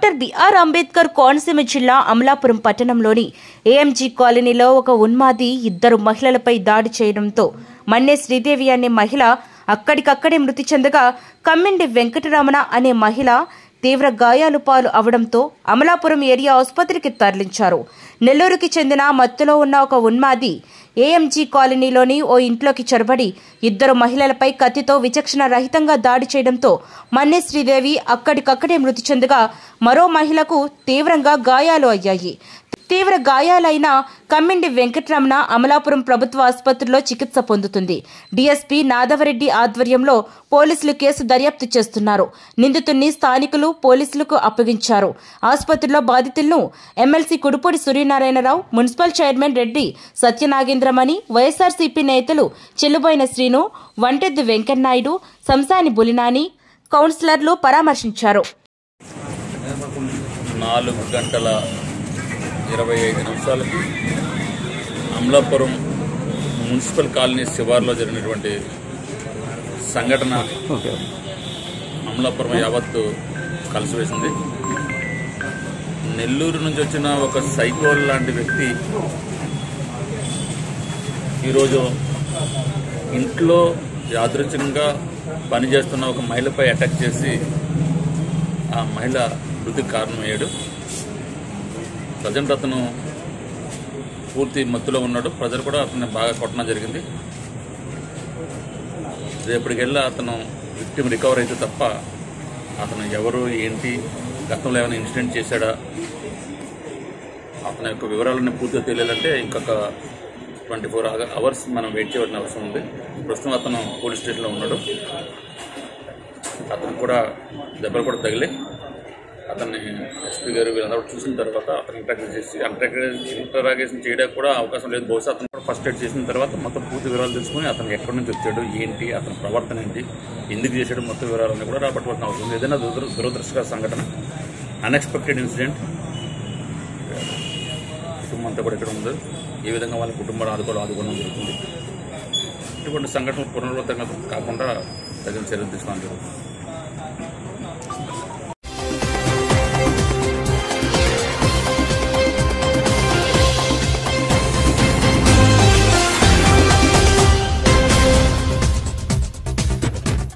doctor BR Ambedkar Konaseema జిల్లా అమలాపురం పట్టణంలోని AMG కాలనీలో ఒక ఉన్మాది ఇద్దరు మహిళలపై దాడి చేయడంతో మన్నే శ్రీదేవి అనే మహిళ అక్కడికక్కడే మృతి చెందగా కమ్మిండి వెంకటరమణ అనే మహిళ తీవ్ర గాయాలు పాలు అవడంతో అమలాపురం ఏరియా ఆసుపత్రికి తరలించారు నెల్లూరుకి చెందిన మత్తులో ఉన్న ఒక ఉన్మాది ఏఎంజీ కాలనీలోని ఓ ఇంట్లోకి చొరబడి ఇద్దరు మహిళలపై కత్తితో విచక్షణ రహితంగా దాడి చేయడంతో మన్నే శ్రీదేవి అక్కడికక్కడే మృతి చెందగా మరో మహిళకు తీవ్రంగా గాయాలు అయ్యాయి తీవ్ర గాయాలైన కమ్మిండి వెంకటరమణ అమలాపురం ప్రభుత్వ ఆసుపత్రిలో చికిత్స పొందుతుంది డీఎస్పీ నాదవరెడ్డి ఆధ్వర్యంలో పోలీసులు కేసు దర్యాప్తు చేస్తున్నారు నిందితుల్ని స్థానికులు పోలీసులకు అప్పగించారు ఆసుపత్రిలో బాధితులను MLC Kudupudi Suryanarayanarao municipal chairman Reddy Satyanagendramani YSRCP నేతలు చెల్లుబోయిన శ్రీను వంటెద్దు వెంకన్నాయుడు సంసాని బులినాని కౌన్సిలర్లు పరామర్శించారు నాలుగు గంటల ఇరవై ఐదు నిమిషాలకి అమలాపురం మున్సిపల్ కాలనీ శివార్లో జరిగినటువంటి సంఘటన అమలాపురం యావత్తు కలిసివేసింది నెల్లూరు నుంచి వచ్చిన ఒక సైకోల్ లాంటి వ్యక్తి ఈరోజు ఇంట్లో యాదృచ్ఛికంగా పనిచేస్తున్న ఒక మహిళపై అటాక్ చేసి ఆ మహిళ మృతికి కారణమయ్యాడు ప్రజెంట్ అతను పూర్తి మత్తులో ఉన్నాడు ప్రజలు కూడా అతన్ని బాగా కొట్టడం జరిగింది రేపటికెళ్ళా అతను విక్టిమ్ రికవర్ అయితే తప్ప అతను ఎవరు ఏంటి గతంలో ఏమైనా ఇన్సిడెంట్ చేశాడా అతని యొక్క వివరాలన్నీ పూర్తిగా తెలియాలంటే ఇంకొక ట్వంటీ ఫోర్ అవర్స్ మనం వెయిట్ చేయవలసిన అవసరం ఉంది ప్రస్తుతం అతను పోలీస్ స్టేషన్లో ఉన్నాడు అతను కూడా దెబ్బలు కూడా తగిలే అతన్ని ఎస్పీ గారు వీళ్ళందరూ చూసిన తర్వాత అతను ఇంటరాక్ట్ చేసి ఇంటరాగేషన్ చేయడానికి కూడా అవకాశం లేదు బహుశా అతను కూడా ఫస్ట్ ఎయిడ్ చేసిన తర్వాత మొత్తం పూర్తి వివరాలు తెలుసుకుని అతను ఎక్కడి నుంచి వచ్చాడు ఏంటి అతని ప్రవర్తన ఏంటి ఎందుకు చేశాడు మొత్తం వివరాలన్నీ కూడా రాబట్టవలసిన అవసరం ఉంది ఏదైనా దురదృ దురదృష్టకర సంఘటన అన్ఎక్స్పెక్టెడ్ ఇన్సిడెంట్ కుటుంబం అంతా కూడా ఇక్కడ ఉంది ఏ విధంగా వాళ్ళ కుటుంబాలు ఆదుకోవడం ఆదుకోవడం జరుగుతుంది ఇటువంటి సంఘటనలు పునరావృతంగా కాకుండా తగిన చర్యలు తీసుకోవడం జరుగుతుంది